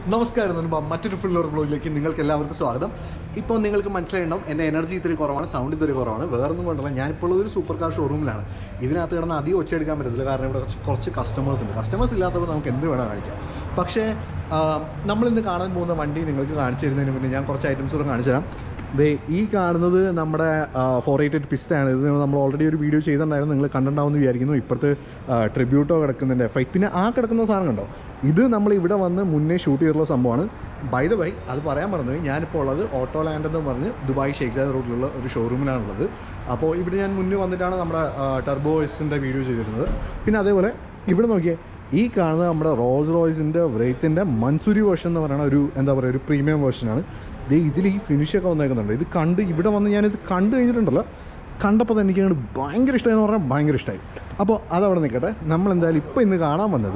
നമസ്കാരം നൻപ മറ്റൊരു ഫുള്ളർ ബ്ലോഗിലേക്ക് നിങ്ങൾക്ക് എല്ലാവർക്കും സ്വാഗതം ഇപ്പോൾ നിങ്ങൾക്ക് മനസ്സിലായിട്ടുണ്ടാവും എൻ്റെ എനർജി ഇത്തിരി കുറവാണ് സൗണ്ട് ഇത്തിരി കുറവാണ് വേറൊന്നും കൊണ്ടല്ല ഞാനിപ്പോൾ ഒരു സൂപ്പർ കാർ ഷോറൂമിലാണ് ഇതിനകത്ത് കിടന്ന് അധികം ഒച്ചയെടുക്കാൻ പറ്റത്തില്ല കാരണം ഇവിടെ കുറച്ച് കുറച്ച് കസ്റ്റമേഴ്സ് ഉണ്ട് കസ്റ്റമേഴ്സ് ഇല്ലാത്തപ്പോൾ നമുക്ക് എന്ത് വേണം കാണിക്കാം പക്ഷേ ആ, നമ്മളിന്ന് കാണാൻ പോകുന്ന വണ്ടി നിങ്ങൾക്ക് കാണിച്ചു തരുന്നതിന് മുന്നേ ഞാൻ കുറച്ച് ഐറ്റംസ് കൂടെ കാണിച്ചു തരാം ദേ ഈ കാണുന്നത് നമ്മുടെ ഫോർ എയ്റ്റ് എയ്റ്റ് പിസ്തയാണ് ഇത് നമ്മൾ ഓൾറെഡി ഒരു വീഡിയോ ചെയ്തിട്ടുണ്ടായിരുന്നു നിങ്ങൾ കണ്ടിട്ടുണ്ടാവുമെന്ന് വിചാരിക്കുന്നു ഇപ്പോഴത്തെ ട്രിബ്യൂട്ടോ കിടക്കുന്നുണ്ട് ഫൈറ്റ് പിന്നെ ആ കിടക്കുന്ന സാധനം കണ്ടോ ഇത് നമ്മൾ ഇവിടെ വന്ന് മുന്നേ ഷൂട്ട് ചെയ്തിട്ടുള്ള സംഭവമാണ് ബൈ ദ ബൈ അത് പറയാൻ മറന്നു ഞാനിപ്പോൾ ഉള്ളത് ഓട്ടോ ലാൻഡ് എന്ന് പറഞ്ഞ് ദുബായ് ഷേഖ്സാദ് റോഡിലുള്ള ഒരു ഷോറൂമിലാണുള്ളത് അപ്പോൾ ഇവിടെ ഞാൻ മുന്നേ വന്നിട്ടാണ് നമ്മുടെ ടർബോ എസിൻ്റെ വീഡിയോ ചെയ്തിരുന്നത് പിന്നെ അതേപോലെ ഇവിടെ നോക്കിയേ ഈ കാണുന്നത് നമ്മുടെ റോൾസ് റോയ്സിൻ്റെ വ്രേത്തിൻ്റെ മൻസൂരി വേർഷൻ എന്ന് പറയുന്ന ഒരു എന്താ പറയുക ഒരു പ്രീമിയം വേർഷനാണ് ദേ ഇതിൽ ഈ ഫിനിഷൊക്കെ വന്നേക്കുന്നുണ്ട് ഇത് കണ്ട് ഇവിടെ വന്ന് ഞാനിത് കണ്ടു കഴിഞ്ഞിട്ടുണ്ടല്ലോ കണ്ടപ്പോൾ തന്നെ എനിക്ക് അങ്ങോട്ട് ഭയങ്കര ഇഷ്ടമായി എന്ന് പറഞ്ഞാൽ ഭയങ്കര ഇഷ്ടമായി അപ്പോൾ അതവിടെ നിൽക്കട്ടെ നമ്മൾ എന്തായാലും ഇപ്പോൾ ഇന്ന് കാണാൻ വന്നത്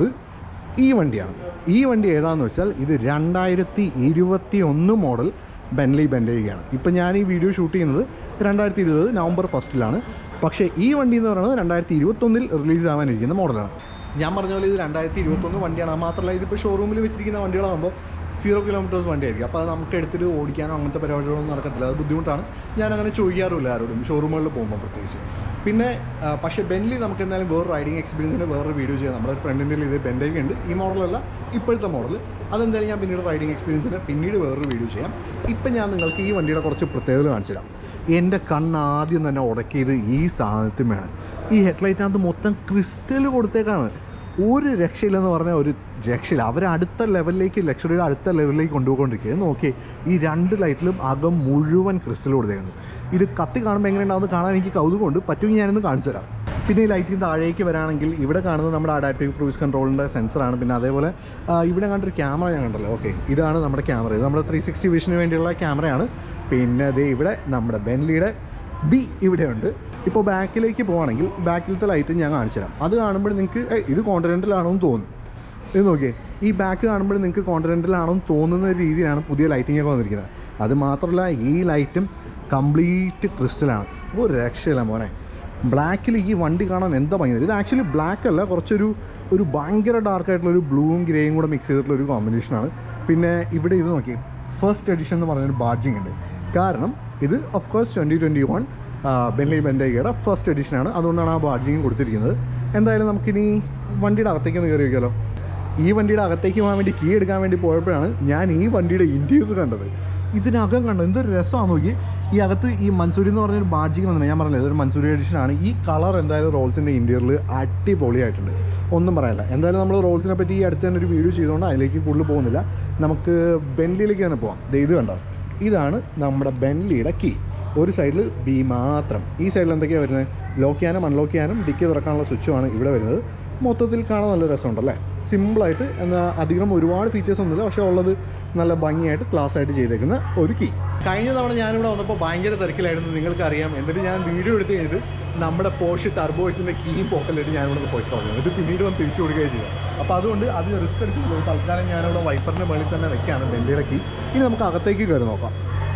ഈ വണ്ടിയാണ് ഈ വണ്ടി ഏതാണെന്ന് വെച്ചാൽ ഇത് രണ്ടായിരത്തി ഇരുപത്തി ഒന്ന് മോഡൽ ബെൻലി ബെൻഡേഗയാണ് ഇപ്പം ഞാൻ ഈ വീഡിയോ ഷൂട്ട് ചെയ്യുന്നത് രണ്ടായിരത്തി ഇരുപത് നവംബർ ഫസ്റ്റിലാണ് പക്ഷേ ഈ വണ്ടി എന്ന് പറയുന്നത് രണ്ടായിരത്തി ഇരുപത്തൊന്നിൽ റിലീസ് ആവാനിരിക്കുന്ന മോഡലാണ് ഞാൻ പറഞ്ഞ പോലെ ഇത് രണ്ടായിരത്തി ഇരുപത്തൊന്ന് വണ്ടിയാണ് അത് മാത്രമല്ല ഇതിപ്പോൾ ഷോറൂമിൽ വെച്ചിരിക്കുന്ന വണ്ടികളാകുമ്പോൾ സീറോ കിലോമീറ്റേഴ്സ് വണ്ടിയായിരിക്കും അപ്പോൾ അത് നമുക്ക് എടുത്തിട്ട് ഓടിക്കാനോ അങ്ങനത്തെ പരിപാടികളൊന്നും നടക്കത്തില്ല അത് ബുദ്ധിമുട്ടാണ് ഞാൻ അങ്ങനെ ചോദിക്കാറുമില്ല ആരോടും ഷോറൂമുകളിൽ പോകുമ്പോൾ പ്രത്യേകിച്ച് പിന്നെ ആ, പക്ഷേ ബെൻലി നമുക്ക് എന്തായാലും വേറെ റൈഡിങ് എക്സ്പീരിയൻസിന് വേറൊരു വീഡിയോ ചെയ്യാം നമ്മുടെ ഒരു ഫ്രണ്ടിൻ്റെ ഇത് ബെൻഡേക്ക് ഉണ്ട് ഈ മോഡലല്ല ഇപ്പോഴത്തെ മോഡൽ അതെന്തായാലും ഞാൻ പിന്നീട് റൈഡിങ് എക്സ്പീരിയൻസിന് പിന്നീട് വേറൊരു വീഡിയോ ചെയ്യാം ഇപ്പം ഞാൻ നിങ്ങൾക്ക് ഈ വണ്ടിയുടെ കുറച്ച് പ്രത്യേകത കാണിച്ചു തരാം എൻ്റെ കണ്ണ് ആദ്യം തന്നെ ഉടക്കിയത് ഈ സാധനത്തിന്മേണ് ഈ ഹെഡ്ലൈറ്റിനകത്ത് മൊത്തം ക്രിസ്റ്റൽ കൊടുത്തേക്കാണ് ഒരു രക്ഷയില്ലെന്ന് പറഞ്ഞാൽ ഒരു രക്ഷയില്ല അവർ അടുത്ത ലെവലിലേക്ക് ലക്ഷറിയുടെ അടുത്ത ലെവലിലേക്ക് കൊണ്ടുപോയിക്കൊണ്ടിരിക്കുക നോക്കിയേ ഈ രണ്ട് ലൈറ്റിലും അകം മുഴുവൻ ക്രിസ്റ്റൽ കൊടുത്തേക്കുന്നത് ഇത് കത്തി കാണുമ്പോൾ എങ്ങനെ ഉണ്ടാവുമെന്ന് കാണാൻ എനിക്ക് കൗതുകമുണ്ട് പറ്റുമെങ്കിൽ ഞാനൊന്ന് കാണിച്ചു തരാം പിന്നെ ഈ ലൈറ്റിന് താഴേക്ക് വരാണെങ്കിൽ ഇവിടെ കാണുന്നത് നമ്മുടെ അഡാപ്റ്റീവ് ക്രൂസ് കൺട്രോളിൻ്റെ സെൻസറാണ് പിന്നെ അതേപോലെ ആ, ഇവിടെ കണ്ടൊരു ക്യാമറ ഞാൻ കണ്ടല്ലോ ഓക്കെ ഇതാണ് നമ്മുടെ ക്യാമറ ഇത് നമ്മുടെ ത്രീ സിക്സ്റ്റി വിഷന് വേണ്ടിയുള്ള ക്യാമറയാണ് പിന്നെ അതേ ഇവിടെ നമ്മുടെ ബെൻലിയുടെ ബി ഇവിടെയുണ്ട് ഇപ്പോൾ ബാക്കിലേക്ക് പോവാണെങ്കിൽ ബാക്കിലത്തെ ലൈറ്റ് ഞാൻ കാണിച്ചു തരാം അത് കാണുമ്പോൾ നിങ്ങൾക്ക് ഏയ് ഇത് കോണ്ടിനെൻ്റലാണോ എന്ന് തോന്നും ഇത് നോക്കിയേ ഈ ബാക്ക് കാണുമ്പോൾ നിങ്ങൾക്ക് കോണ്ടിനെൻ്റലാണോ എന്ന് തോന്നുന്ന ഒരു രീതിയിലാണ് പുതിയ ലൈറ്റിംഗ് ഒക്കെ വന്നിരിക്കുന്നത് അത് മാത്രമല്ല ഈ ലൈറ്റും കംപ്ലീറ്റ് ക്രിസ്റ്റലാണ് ഒരു രക്ഷയില്ല മോനെ ബ്ലാക്കിൽ ഈ വണ്ടി കാണാൻ എന്താ ഭയങ്കര ഇത് ആക്ച്വലി ബ്ലാക്ക് അല്ല കുറച്ചൊരു ഒരു ഭയങ്കര ഡാർക്ക് ആയിട്ടുള്ള ഒരു ബ്ലൂവും ഗ്രേയും കൂടെ മിക്സ് ചെയ്തിട്ടുള്ള ഒരു കോമ്പിനേഷനാണ് പിന്നെ ഇവിടെ ഇത് നോക്കി ഫസ്റ്റ് എഡിഷൻ എന്ന് പറഞ്ഞൊരു ബാഡ്ജിങ് ഉണ്ട് കാരണം ഇത് of course twenty twenty one Bentley ബെൻഡേഗയുടെ ഫസ്റ്റ് എഡിഷനാണ് അതുകൊണ്ടാണ് ആ ബാഡ്ജിങ് കൊടുത്തിരിക്കുന്നത് എന്തായാലും നമുക്കിനി വണ്ടിയുടെ അകത്തേക്ക് ഒന്ന് കയറി വയ്ക്കാമല്ലോ ഈ വണ്ടിയുടെ അകത്തേക്ക് പോകാൻ വേണ്ടി കീ എടുക്കാൻ വേണ്ടി പോയപ്പോഴാണ് ഞാൻ ഈ വണ്ടിയുടെ ഇൻറ്റീരിയർ കണ്ടത് ഇതിനകം കണ്ടു എന്തൊരു രസമാണ് നോക്കി ഈ അകത്ത് ഈ മൻസൂരി എന്ന് പറഞ്ഞൊരു ബാഡ്ജിങ് വന്നത് ഞാൻ പറഞ്ഞത് ഇതൊരു മൻസൂരി എഡിഷനാണ് ഈ കളർ എന്തായാലും റോൾസിൻ്റെ ഇൻറ്റീരിയറിൽ അടിപൊളിയായിട്ടുണ്ട് ഒന്നും പറയാനില്ല എന്തായാലും നമ്മൾ റോൾസിനെ പറ്റി ഈ അടുത്ത് തന്നെ ഒരു വീഡിയോ ചെയ്തുകൊണ്ട് അതിലേക്ക് കൂടുതൽ പോകുന്നില്ല നമുക്ക് ബെൻലിയിലേക്ക് തന്നെ പോകാം ദേ ഇത് കണ്ടോ ഇതാണ് നമ്മുടെ ബെൻലിയുടെ കീ ഒരു സൈഡിൽ ബി മാത്രം ഈ സൈഡിൽ എന്തൊക്കെയാണ് വരുന്നത് ലോക്ക് ചെയ്യാനും അൺലോക്ക് ചെയ്യാനും ഡിക്കി തുറക്കാനുള്ള സ്വിച്ചുമാണ് ഇവിടെ വരുന്നത് മൊത്തത്തിൽ കാണാൻ നല്ല രസമുണ്ടല്ലേ സിമ്പിളായിട്ട് എന്നാൽ അധികം ഒരുപാട് ഫീച്ചേഴ്സ് ഒന്നുമില്ല പക്ഷേ ഉള്ളത് നല്ല ഭംഗിയായിട്ട് ക്ലാസ് ആയിട്ട് ചെയ്തേക്കുന്ന ഒരു കീ കഴിഞ്ഞ തവണ ഞാനിവിടെ വന്നപ്പോൾ ഭയങ്കര തിരക്കിലായിരുന്നു നിങ്ങൾക്കറിയാം എന്നിട്ട് ഞാൻ വീഡിയോ എടുത്ത് കഴിഞ്ഞിട്ട് നമ്മുടെ പോഷ് ടർബോയ്സിൻ്റെ കീയും പോക്കലിട്ട് ഞാനിവിടെ പോയി കളഞ്ഞു എന്നിട്ട് പിന്നീട് വന്ന് തിരിച്ചു കൊടുക്കുകയും ചെയ്യും അപ്പോൾ അതുകൊണ്ട് അത് റിസ്ക് എടുക്കുന്നത് തൽക്കാലം ഞാനിവിടെ വൈപ്പറിൻ്റെ മുകളിൽ തന്നെ വെക്കുകയാണ് ബെല്ലിയുടെ കീ ഇനി നമുക്ക് അകത്തേക്ക് കയറി നോക്കാം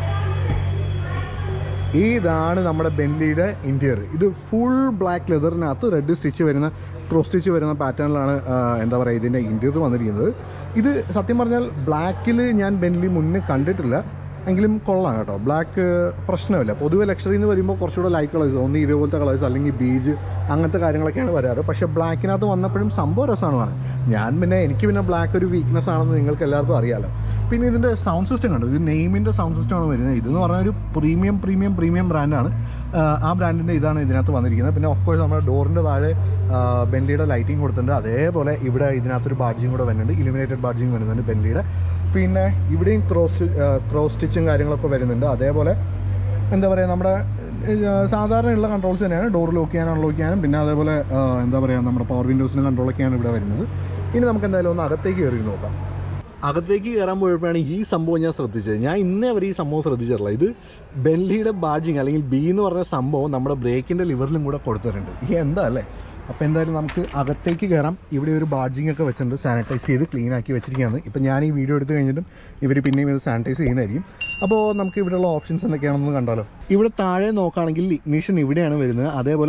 ഇതാണ് നമ്മുടെ ബെൻലിയുടെ ഇൻറ്റീരിയർ ഇത് ഫുൾ ബ്ലാക്ക് ലെതറിനകത്ത് റെഡ് സ്റ്റിച്ച് വരുന്ന ക്രോസ് സ്റ്റിച്ച് വരുന്ന പാറ്റേണിലാണ് എന്താ പറയുക ഇതിൻ്റെ ഇൻറ്റീരിയർ വന്നിരിക്കുന്നത് ഇത് സത്യം പറഞ്ഞാൽ ബ്ലാക്കിൽ ഞാൻ ബെൻലി മുന്നേ കണ്ടിട്ടില്ല എങ്കിലും കൊള്ളാം കേട്ടോ ബ്ലാക്ക് പ്രശ്നമില്ല പൊതുവെ ലക്ഷറി എന്ന് വരുമ്പോൾ കുറച്ചുകൂടെ ലൈറ്റ് കളേഴ്സ് ഒന്ന് ഇതേപോലത്തെ കളേഴ്സ് അല്ലെങ്കിൽ ബീജ് അങ്ങനത്തെ കാര്യങ്ങളൊക്കെയാണ് വരാറ് പക്ഷേ ബ്ലാക്കിനകത്ത് വന്നപ്പോഴും സംഭവം രസമാണ് കാണാൻ. ഞാൻ പിന്നെ എനിക്ക് പിന്നെ ബ്ലാക്ക് ഒരു വീക്ക്നെസ് ആണെന്ന് നിങ്ങൾക്ക് എല്ലാവർക്കും അറിയാമല്ലോ പിന്നെ ഇതിൻ്റെ സൗണ്ട് സിസ്റ്റം കണ്ടു ഇത് നെയിമിൻ്റെ സൗണ്ട് സിസ്റ്റമാണ് വരുന്നത് ഇതെന്ന് പറഞ്ഞാൽ ഒരു പ്രീമിയം പ്രീമിയം പ്രീമിയം ബ്രാൻഡാണ് ആ ബ്രാൻഡിൻ്റെ ഇതാണ് ഇതിനകത്ത് വന്നിരിക്കുന്നത് പിന്നെ ഓഫ് കോഴ്സ് നമ്മുടെ ഡോറിൻ്റെ താഴെ ബെൻലിയുടെ ലൈറ്റിംഗ് കൊടുത്തിട്ടുണ്ട് അതേപോലെ ഇവിടെ ഇതിനകത്തൊരു ബാഡ്ജിങ് കൂടെ വരുന്നുണ്ട് ഇലുമിനേറ്റഡ് ബാഡ്ജിങ് വരുന്നുണ്ട് ബെൻലിയുടെ പിന്നെ ഇവിടെയും ക്രോസ് ക്രോസ് സ്റ്റിച്ചും കാര്യങ്ങളൊക്കെ വരുന്നുണ്ട് അതേപോലെ എന്താ പറയുക നമ്മുടെ ഏഹ്, സാധാരണയുള്ള കൺട്രോൾസ് തന്നെയാണ് ഡോർ ലോക്ക് ചെയ്യാനും അൺലോക്ക് ചെയ്യാനും പിന്നെ അതേപോലെ ഏഹ്, എന്താ പറയുക നമ്മുടെ പവർ വിൻഡോസിന് കൺട്രോളൊക്കെയാണ് ഇവിടെ വരുന്നത് ഇനി നമുക്ക് എന്തായാലും ഒന്ന് അകത്തേക്ക് കയറി നോക്കാം അകത്തേക്ക് കയറാൻ പോയപ്പോഴാണ് ഈ സംഭവം ഞാൻ ശ്രദ്ധിച്ചത് ഞാൻ ഇന്നേ വരെ ഈ സംഭവം ശ്രദ്ധിച്ചിട്ടില്ല ഇത് ബെല്ലിയുടെ ബാഡ്ജിങ് അല്ലെങ്കിൽ ബി എന്ന് പറഞ്ഞ സംഭവം നമ്മുടെ ബ്രേക്കിൻ്റെ ലിവറിലും കൂടെ കൊടുത്തിട്ടുണ്ട് ഈ എന്താ അല്ലേ അപ്പോൾ എന്തായാലും നമുക്ക് അകത്തേക്ക് കയറാം ഇവിടെ ഒരു ബാഡ്ജിങ് ഒക്കെ വെച്ചിട്ടുണ്ട് സാനിറ്റൈസ് ചെയ്ത് ക്ലീൻ ആക്കി വെച്ചിരിക്കുകയാണ് ഇപ്പം ഞാൻ ഈ വീഡിയോ എടുത്ത് കഴിഞ്ഞിട്ടും ഇവർ പിന്നെയും ഇത് സാനിറ്റൈസ് ചെയ്യുന്നതായിരിക്കും അപ്പോൾ നമുക്ക് ഇവിടെയുള്ള ഓപ്ഷൻസ് എന്തൊക്കെയാണെന്ന് കണ്ടാലോ ഇവിടെ താഴെ നോക്കുകയാണെങ്കിൽ ഇഗ്നീഷൻ ഇവിടെയാണ് വരുന്നത് അതേപോലെ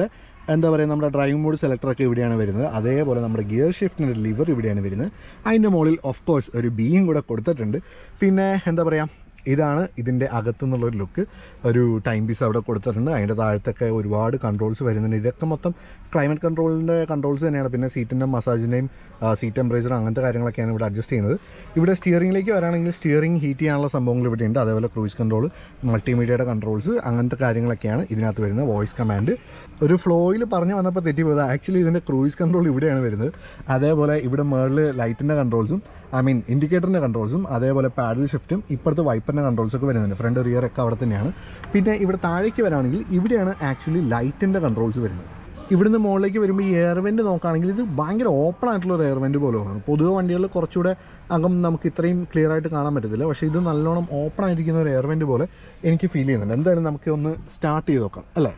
എന്താ പറയുക നമ്മുടെ ഡ്രൈവിംഗ് മോഡ് സെലക്ടറൊക്കെ ഇവിടെയാണ് വരുന്നത് അതേപോലെ നമ്മുടെ ഗിയർ ഷിഫ്റ്റിൻ്റെ ലിവർ ഇവിടെയാണ് വരുന്നത് അതിൻ്റെ മുകളിൽ ഓഫ് കോഴ്സ് ഒരു ബീയും കൂടെ കൊടുത്തിട്ടുണ്ട് പിന്നെ എന്താ പറയുക ഇതാണ് ഇതിൻ്റെ അകത്തുനിന്നുള്ളൊരു ലുക്ക് ഒരു ടൈം പീസ് അവിടെ കൊടുത്തിട്ടുണ്ട് അതിൻ്റെ താഴത്തൊക്കെ ഒരുപാട് കൺട്രോൾസ് വരുന്നുണ്ട് ഇതൊക്കെ മൊത്തം ക്ലൈമറ്റ് കൺട്രോളിൻ്റെ കൺട്രോൾസ് തന്നെയാണ് പിന്നെ സീറ്റിൻ്റെ മസാജിൻ്റെയും സീറ്റ് ടെമ്പറേച്ചർ അങ്ങനത്തെ കാര്യങ്ങളൊക്കെയാണ് ഇവിടെ അഡ്ജസ്റ്റ് ചെയ്യുന്നത് ഇവിടെ സ്റ്റിയറിംഗിലേക്ക് വരാണെങ്കിൽ സ്റ്റിയറിംഗ് ഹീറ്റ് ചെയ്യാനുള്ള സംഭവങ്ങൾ ഇവിടെ ഉണ്ട് അതേപോലെ ക്രൂസ് കൺട്രോൾ മൾട്ടിമീഡിയയുടെ കൺട്രോൾസ് അങ്ങനത്തെ കാര്യങ്ങളൊക്കെയാണ് ഇതിനകത്ത് വരുന്നത് വോയിസ് കമാൻഡ് ഒരു ഫ്ലോയിൽ പറഞ്ഞു വന്നപ്പോൾ തെറ്റിപ്പോയത് ആക്ച്വലി ഇതിൻ്റെ ക്രൂയിസ് കൺട്രോൾ ഇവിടെയാണ് വരുന്നത് അതേപോലെ ഇവിടെ മേളിൽ ലൈറ്റിൻ്റെ കൺട്രോൾസും ഐ മീൻ ഇൻഡിക്കേറ്ററിൻ്റെ കൺട്രോൾസും അതേപോലെ പാഡൽ ഷിഫ്റ്റും ഇപ്പുറത്ത് വൈപ്പറിൻ്റെ കൺട്രോൾസ് ഒക്കെ വരുന്നുണ്ട് ഫ്രണ്ട് റിയർ ഒക്കെ അവിടെ തന്നെയാണ് പിന്നെ ഇവിടെ താഴേക്ക് വരാണെങ്കിൽ ഇവിടെയാണ് ആക്ച്വലി ലൈറ്റിൻ്റെ കൺട്രോൾസ് വരുന്നത് ഇവിടുന്ന് മുകളിലേക്ക് വരുമ്പോൾ ഈ എയർവെൻറ്റ് നോക്കുകയാണെങ്കിൽ ഇത് ഭയങ്കര ഓപ്പൺ ആയിട്ടുള്ള ഒരു എയർവെൻറ്റ് പോലെ തോന്നുന്നു പൊതുവെ വണ്ടികളിൽ കുറച്ചുകൂടെ അകം നമുക്ക് ഇത്രയും ക്ലിയർ ആയിട്ട് കാണാൻ പറ്റത്തില്ല പക്ഷേ ഇത് നല്ലോണം ഓപ്പൺ ആയിരിക്കുന്ന ഒരു എയർവെൻറ്റ് പോലെ എനിക്ക് ഫീൽ ചെയ്യുന്നുണ്ട് എന്തായാലും നമുക്ക് ഒന്ന് സ്റ്റാർട്ട് ചെയ്ത് നോക്കാം അല്ലേ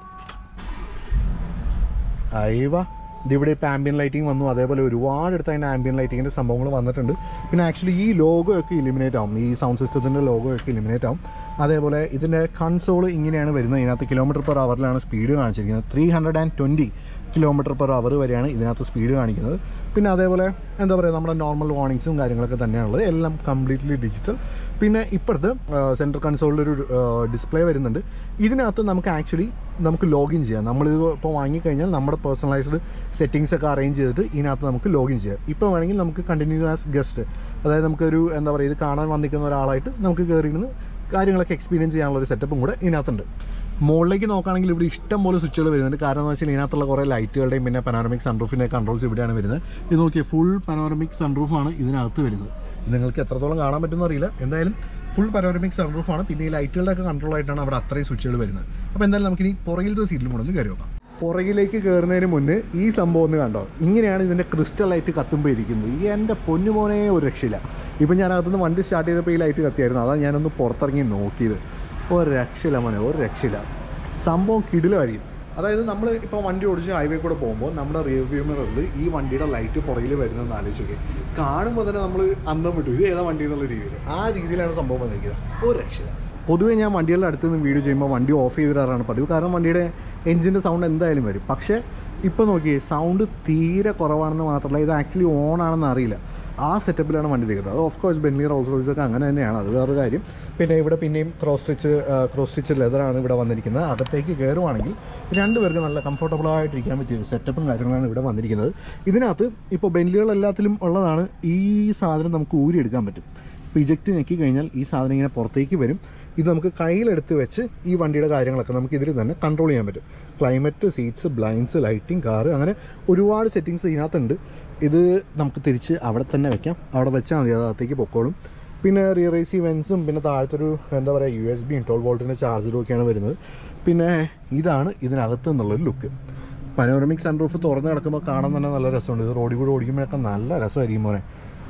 അയവ ഇതിവിടെ ഇപ്പോൾ ആംബിയൻ ലൈറ്റിംഗ് വന്നു അതേപോലെ ഒരുപാട് അടുത്ത് അതിൻ്റെ ആംബിയൻ ലൈറ്റിങ്ങിൻ്റെ സംഭവങ്ങൾ വന്നിട്ടുണ്ട് പിന്നെ ആക്ച്വലി ഈ ലോഗോ ഒക്കെ ഇലിമിനേറ്റ് ആവും ഈ സൗണ്ട് സിസ്റ്റത്തിൻ്റെ ലോഗോ ഒക്കെ ഇലിമിനേറ്റ് ആവും അതേപോലെ ഇതിൻ്റെ കൺസോൾ ഇങ്ങനെയാണ് വരുന്നത് ഇതിനകത്ത് കിലോമീറ്റർ പെർ അവറിലാണ് സ്പീഡ് കാണിച്ചിരിക്കുന്നത് three hundred and twenty kilometre per hour വരെയാണ് ഇതിനകത്ത് സ്പീഡ് കാണിക്കുന്നത് പിന്നെ അതേപോലെ എന്താ പറയുക നമ്മുടെ നോർമൽ വാർണിങ്സും കാര്യങ്ങളൊക്കെ തന്നെയാണുള്ളത് എല്ലാം കംപ്ലീറ്റ്ലി ഡിജിറ്റൽ പിന്നെ ഇപ്പോഴത്തെ സെൻട്രൽ കൺസോളിലൊരു ഡിസ്പ്ലേ വരുന്നുണ്ട് ഇതിനകത്ത് നമുക്ക് ആക്ച്വലി നമുക്ക് ലോഗിൻ ചെയ്യാം നമ്മളിത് ഇപ്പോൾ വാങ്ങിക്കഴിഞ്ഞാൽ നമ്മുടെ പേഴ്സണലൈസ്ഡ് സെറ്റിങ്സ് ഒക്കെ അറേഞ്ച് ചെയ്തിട്ട് ഇതിനകത്ത് നമുക്ക് ലോഗിൻ ചെയ്യാം ഇപ്പോൾ വേണമെങ്കിൽ നമുക്ക് കണ്ടിന്യൂ ആസ് ഗസ്റ്റ് അതായത് നമുക്കൊരു എന്താ പറയുക ഇത് കാണാൻ വന്നിരിക്കുന്ന ഒരാളായിട്ട് നമുക്ക് കയറിയിരുന്ന് കാര്യങ്ങളൊക്കെ എക്സ്പീരിയൻസ് ചെയ്യാനുള്ള ഒരു സെറ്റപ്പും കൂടെ ഇതിനകത്തുണ്ട് മുകളിലേക്ക് നോക്കുകയാണെങ്കിൽ ഇവിടെ ഇഷ്ടം പോലെ സ്വിച്ചുകൾ വരുന്നുണ്ട് കാരണം എന്ന് വെച്ചാൽ ഇതിനകത്തുള്ള കുറേ ലൈറ്റുകളുടെയും പിന്നെ പനോറമിക് സൺറൂഫിൻ്റെ കൺട്രോൾസ് ഇവിടെയാണ് വരുന്നത് ഇത് നോക്കിയാൽ ഫുൾ പനോറമിക് സൺറൂഫാണ് ഇതിനകത്ത് വരുന്നത് ഇത് നിങ്ങൾക്ക് എത്രത്തോളം കാണാൻ പറ്റുമെന്ന് അറിയില്ല എന്തായാലും ഫുൾ പനോറമിക് സൺറൂഫാണ് പിന്നെ ഈ ലൈറ്റുകളുടെ ഒക്കെ കൺട്രോൾ ആയിട്ടാണ് അവിടെ അത്രയും സ്വിച്ചുകൾ വരുന്നത് അപ്പോൾ എന്തായാലും നമുക്കിനി പുറകിലത്തെ സീറ്റിലും കൂടെ ഒന്ന് കയറി നോക്കാം പുറകിലേക്ക് കയറുന്നതിന് മുന്നേ ഈ സംഭവം ഒന്ന് കണ്ടോ ഇങ്ങനെയാണ് ഇതിൻ്റെ ക്രിസ്റ്റൽ ലൈറ്റ് കത്തുമ്പോൾ ഇരിക്കുന്നത് ഈ എൻ്റെ പൊന്നുമോനെ ഒരു രക്ഷയില്ല ഇപ്പം ഞാൻ അകത്തുനിന്ന് വണ്ടി സ്റ്റാർട്ട് ചെയ്തപ്പോൾ ഈ ലൈറ്റ് കത്തിയായിരുന്നു അതാണ് ഞാനൊന്ന് പുറത്തിറങ്ങി നോക്കിയത് ഒരു രക്ഷയില്ല മോനെ ഒരു രക്ഷയില്ല സംഭവം കിടിലായിരിക്കും അതായത് നമ്മൾ ഇപ്പോൾ വണ്ടി ഓടിച്ച് ഹൈവേ കൂടെ പോകുമ്പോൾ നമ്മുടെ റിയർ വ്യൂ മിററിൽ ഈ വണ്ടിയുടെ ലൈറ്റ് പുറകിൽ വരുന്നതെന്ന് ആലോചിക്കുക കാണുമ്പോൾ തന്നെ നമ്മൾ അന്തം വിട്ടു ഇത് ഏതാ വണ്ടി എന്നുള്ള രീതിയിൽ ആ രീതിയിലാണ് സംഭവം വന്നിരിക്കുന്നത് ഒരു രക്ഷയില്ല പൊതുവേ ഞാൻ വണ്ടികളുടെ അടുത്ത് നിന്ന് വീഡിയോ ചെയ്യുമ്പോൾ വണ്ടി ഓഫ് ചെയ്തിടാറാണ് പതിവ് കാരണം വണ്ടിയുടെ എഞ്ചിൻ്റെ സൗണ്ട് എന്തായാലും വരും പക്ഷേ ഇപ്പോൾ നോക്കിയേ സൗണ്ട് തീരെ കുറവാണെന്ന് മാത്രമല്ല ഇത് ആക്ച്വലി ഓൺ ആണെന്ന് അറിയില്ല ആ സെറ്റപ്പിലാണ് വണ്ടി നിൽക്കുന്നത് അത് of course Bentley Rolls Royce ഒക്കെ അങ്ങനെ തന്നെയാണ് അത് വേറൊരു കാര്യം പിന്നെ ഇവിടെ പിന്നെയും ക്രോസ് സ്റ്റിച്ച് ക്രോസ് സ്റ്റിച്ച് ലെതറാണ് ഇവിടെ വന്നിരിക്കുന്നത് അകത്തേക്ക് കയറുവാണെങ്കിൽ രണ്ടുപേർക്ക് നല്ല കംഫർട്ടബിൾ ആയിട്ടിരിക്കാൻ പറ്റിയ ഒരു സെറ്റപ്പും കാര്യങ്ങളാണ് ഇവിടെ വന്നിരിക്കുന്നത് ഇതിനകത്ത് ഇപ്പോൾ ബെൻലികളെല്ലാത്തിലും ഉള്ളതാണ് ഈ സാധനം നമുക്ക് ഊരിയെടുക്കാൻ പറ്റും ഇപ്പോൾ ഇജക്റ്റ് ഞെക്കി കഴിഞ്ഞാൽ ഈ സാധനം ഇങ്ങനെ പുറത്തേക്ക് വരും ഇത് നമുക്ക് കയ്യിലെടുത്ത് വെച്ച് ഈ വണ്ടിയുടെ കാര്യങ്ങളൊക്കെ നമുക്ക് ഇതിൽ തന്നെ കൺട്രോൾ ചെയ്യാൻ പറ്റും climate seats blinds lighting car അങ്ങനെ ഒരുപാട് സെറ്റിങ്സ് ഇതിനകത്തുണ്ട് ഇത് നമുക്ക് തിരിച്ച് അവിടെ തന്നെ വെക്കാം അവിടെ വെച്ചാൽ മതി അത് അകത്തേക്ക് പൊക്കോളും പിന്നെ റിയറൈസി വെൻസും പിന്നെ താഴത്തൊരു എന്താ പറയുക യു എസ് ബി ട്വൽവ് വോൾട്ടിൻ്റെ ചാർജറും ഒക്കെയാണ് വരുന്നത് പിന്നെ ഇതാണ് ഇതിനകത്ത് നിന്നുള്ളൊരു ലുക്ക് പനോറമിക് സൺറൂഫ് തുറന്ന് കിടക്കുമ്പോൾ കാണാൻ തന്നെ നല്ല രസമുണ്ട് ഇത് റോഡിൽ കൂടെ ഓടിക്കുമ്പോഴൊക്കെ നല്ല രസമായിരിക്കും മോനെ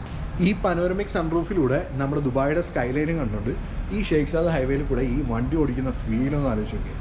ഈ പനോരമിക് സൺറൂഫിലൂടെ നമ്മുടെ ദുബായിയുടെ സ്കൈലൈനും കണ്ടുകൊണ്ട് ഈ ഷേഖ്സാദ് ഹൈവേയിൽ കൂടെ ഈ വണ്ടി ഓടിക്കുന്ന ഫീലൊന്ന് ആലോചിച്ച് നോക്കിയേ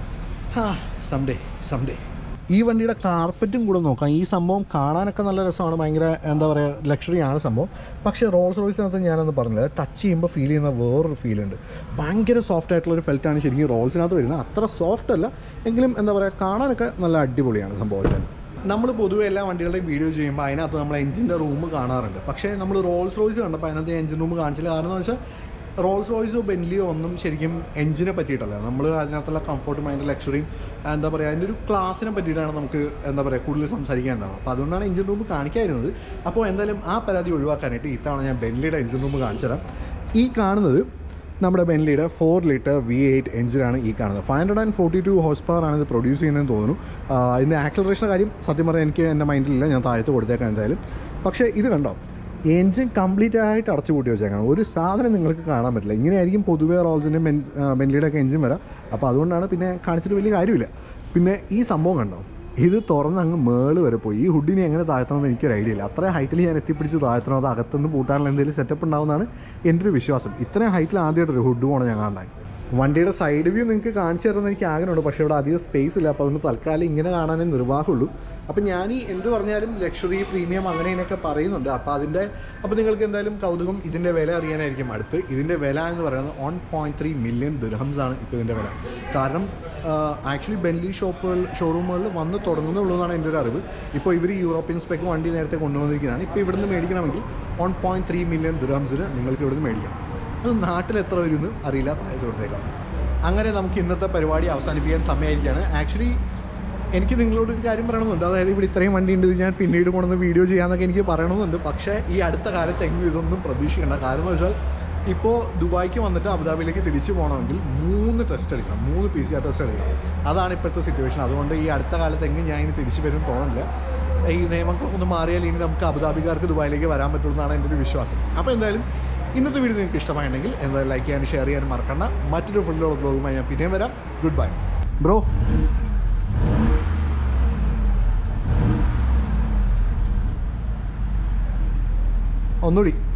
ഹാ സംഡേ സംഡേ ഈ വണ്ടിയുടെ കാർപ്പറ്റും കൂടെ നോക്കാം ഈ സംഭവം കാണാനൊക്കെ നല്ല രസമാണ് ഭയങ്കര എന്താ പറയുക ലക്ഷറി ആണ് സംഭവം പക്ഷേ റോൾസ് റോയ്സിനകത്ത് ഞാനൊന്ന് പറഞ്ഞില്ല ടച്ച് ചെയ്യുമ്പോൾ ഫീൽ ചെയ്യുന്ന വേറൊരു ഫീൽ ഉണ്ട് ഭയങ്കര സോഫ്റ്റ് ആയിട്ടുള്ള ഒരു ഫെൽറ്റാണ് ശരിക്കും റോൾസിനകത്ത് വരുന്നത് അത്ര സോഫ്റ്റ് അല്ല എങ്കിലും എന്താ പറയുക കാണാനൊക്കെ നല്ല അടിപൊളിയാണ് സംഭവം നമ്മൾ പൊതുവെ എല്ലാ വണ്ടികളുടെയും വീഡിയോ ചെയ്യുമ്പോൾ അതിനകത്ത് നമ്മൾ എഞ്ചിൻ്റെ റൂം കാണാറുണ്ട് പക്ഷേ നമ്മൾ റോൾസ് റോയ്സ് കണ്ടപ്പോൾ അതിനകത്ത് എഞ്ചിൻ റൂം കാണിച്ചില്ല കാരണം എന്ന് വെച്ചാൽ റോൾസ് റോയ്സോ ബെൻലിയോ ഒന്നും ശരിക്കും എഞ്ചിനെ പറ്റിയിട്ടല്ല നമ്മൾ അതിനകത്തുള്ള കംഫർട്ടും അതിൻ്റെ ലക്ഷറിയും എന്താ പറയുക അതിൻ്റെ ഒരു ക്ലാസ്സിനെ പറ്റിയിട്ടാണ് നമുക്ക് എന്താ പറയുക കൂടുതൽ സംസാരിക്കാനുണ്ടാവുക അപ്പോൾ അതുകൊണ്ടാണ് എഞ്ചിൻ റൂം കാണിക്കാതിരുന്നത് അപ്പോൾ എന്തായാലും ആ പരാതി ഒഴിവാക്കാനായിട്ട് ഇത്തവണ ഞാൻ ബെൻലിയുടെ എഞ്ചിൻ റൂം കാണിച്ചു തരാം ഈ കാണുന്നത് നമ്മുടെ ബെൻലിയുടെ ഫോർ ലിറ്റർ വി എയ്റ്റ് എഞ്ചിനാണ് ഈ കാണുന്നത് five hundred and forty two horse power ആണ് ഇത് പ്രൊഡ്യൂസ് ചെയ്യുന്നതെന്ന് തോന്നുന്നു ആ, ഇതിൻ്റെ ആക്സലറേഷൻ കാര്യം സത്യം പറഞ്ഞാൽ എനിക്ക് എൻ്റെ മൈൻഡിലില്ല ഞാൻ താഴത്ത് കൊടുത്തേക്കാം എന്തായാലും പക്ഷേ ഇത് കണ്ടോ എൻജിൻ കംപ്ലീറ്റ് ആയിട്ട് അടച്ചു പൂട്ടി വെച്ചേക്കണം ഒരു സാധനം നിങ്ങൾക്ക് കാണാൻ പറ്റില്ല ഇങ്ങനെയായിരിക്കും പൊതുവേ റോൾസിൻ്റെ ബെൻ ബെൻലിയുടെ ഒക്കെ എൻജിൻ വരാം അപ്പോൾ അതുകൊണ്ടാണ് പിന്നെ കാണിച്ചിട്ട് വലിയ കാര്യമില്ല പിന്നെ ഈ സംഭവം കണ്ടോ ഇത് തുറന്ന് അങ്ങ് മേള് വരെ പോയി ഈ ഹുഡിനെ എങ്ങനെ താഴ്ത്തണമെന്ന് എനിക്കൊരു ഐഡിയ ഇല്ല അത്രയും ഹൈറ്റിൽ ഞാൻ എത്തിപ്പിടിച്ച് താഴ്ത്തണം അത് അകത്തുനിന്ന് പൂട്ടാനുള്ള എന്തെങ്കിലും സെറ്റപ്പ് ഉണ്ടാവുന്നതാണ് എൻ്റെ ഒരു വിശ്വാസം ഇത്രയും ഹൈറ്റിൽ ആദ്യമായിട്ട് ഒരു ഹുഡ് പോകണം ഞാൻ കാണാൻ വണ്ടിയുടെ സൈഡ് വ്യൂ നിങ്ങൾക്ക് കാണിച്ചു തരുമെന്ന് എനിക്ക് ആഗ്രഹമുണ്ട് പക്ഷേ ഇവിടെ അധികം സ്പേസ് ഇല്ല അപ്പോൾ അതുകൊണ്ട് തൽക്കാലം ഇങ്ങനെ കാണാനേ നിർവാഹമുള്ളൂ അപ്പോൾ ഞാൻ ഈ എന്ത് പറഞ്ഞാലും ലക്ഷറി പ്രീമിയം അങ്ങനെ ഇതിനൊക്കെ പറയുന്നുണ്ട് അപ്പോൾ അതിൻ്റെ അപ്പോൾ നിങ്ങൾക്ക് എന്തായാലും കൗതുകം ഇതിൻ്റെ വില അറിയാനായിരിക്കും അടുത്ത് ഇതിൻ്റെ വില എന്ന് പറയുന്നത് one point three million dirhams ആണ് ഇപ്പോൾ ഇതിൻ്റെ വില കാരണം ആക്ച്വലി ബെൻലി ഷോപ്പുകൾ ഷോറൂമുകളിൽ വന്ന് തുടങ്ങുന്നുള്ളൂ എന്നാണ് എൻ്റെ ഒരു അറിവ് ഇപ്പോൾ ഇവർ യൂറോപ്യൻ സ്പെക്ക് വണ്ടി നേരത്തെ കൊണ്ടുവന്നിരിക്കുന്നതാണ് ഇപ്പോൾ ഇവിടുന്ന് മേടിക്കണമെങ്കിൽ വൺ പോയിൻറ്റ് ത്രീ മില്യൺ ദിർഹംസിന് നിങ്ങൾക്ക് ഇവിടുന്ന് മേടിക്കാം അത് നാട്ടിൽ എത്ര വരുമെന്ന് അറിയില്ല താഴെ കൊടുത്തേക്കാം അങ്ങനെ നമുക്ക് ഇന്നത്തെ പരിപാടി അവസാനിപ്പിക്കാൻ സമയമായിരിക്കുകയാണ് ആക്ച്വലി എനിക്ക് നിങ്ങളോട് ഒരു കാര്യം പറയണമെന്നുണ്ട് അതായത് ഇവിടെ ഇത്രയും വണ്ടി ഉണ്ട് ഇത് ഞാൻ പിന്നീട് കൊണ്ടുവന്ന് വീഡിയോ ചെയ്യാമെന്നൊക്കെ എനിക്ക് പറയണമെന്നുണ്ട് പക്ഷേ ഈ അടുത്ത കാലത്ത് എങ്ങും ഇതൊന്നും പ്രതീക്ഷിക്കേണ്ട കാരണം എന്ന് വെച്ചാൽ ഇപ്പോൾ ദുബായ്ക്ക് വന്നിട്ട് അബുദാബിയിലേക്ക് തിരിച്ചു പോകണമെങ്കിൽ മൂന്ന് ടെസ്റ്റ് എടുക്കണം മൂന്ന് പി സി ആർ ടെസ്റ്റ് എടുക്കണം അതാണ് ഇപ്പോഴത്തെ സിറ്റുവേഷൻ അതുകൊണ്ട് ഈ അടുത്ത കാലത്ത് എങ്ങും ഞാൻ ഇനി തിരിച്ചു വരും തോന്നുന്നില്ല ഈ നിയമങ്ങളൊക്കെ ഒന്ന് മാറിയാൽ ഇനി നമുക്ക് അബുദാബിക്കാർക്ക് ദുബായിലേക്ക് വരാൻ പറ്റുള്ളൂ എന്നാണ് എൻ്റെ ഒരു വിശ്വാസം അപ്പോൾ എന്തായാലും ഇന്നത്തെ വീഡിയോ നിങ്ങൾക്ക് ഇഷ്ടമായിട്ടുണ്ടെങ്കിൽ എന്തായാലും ലൈക്ക് ചെയ്യാനും ഷെയർ ചെയ്യാനും മറക്കണ്ട മറ്റൊരു ഫുള്ളുള്ള ബ്ലോഗുമായി ഞാൻ പിന്നെയും വരാം ഗുഡ് ബൈ ബ്രോ ഒന്നുകൂടി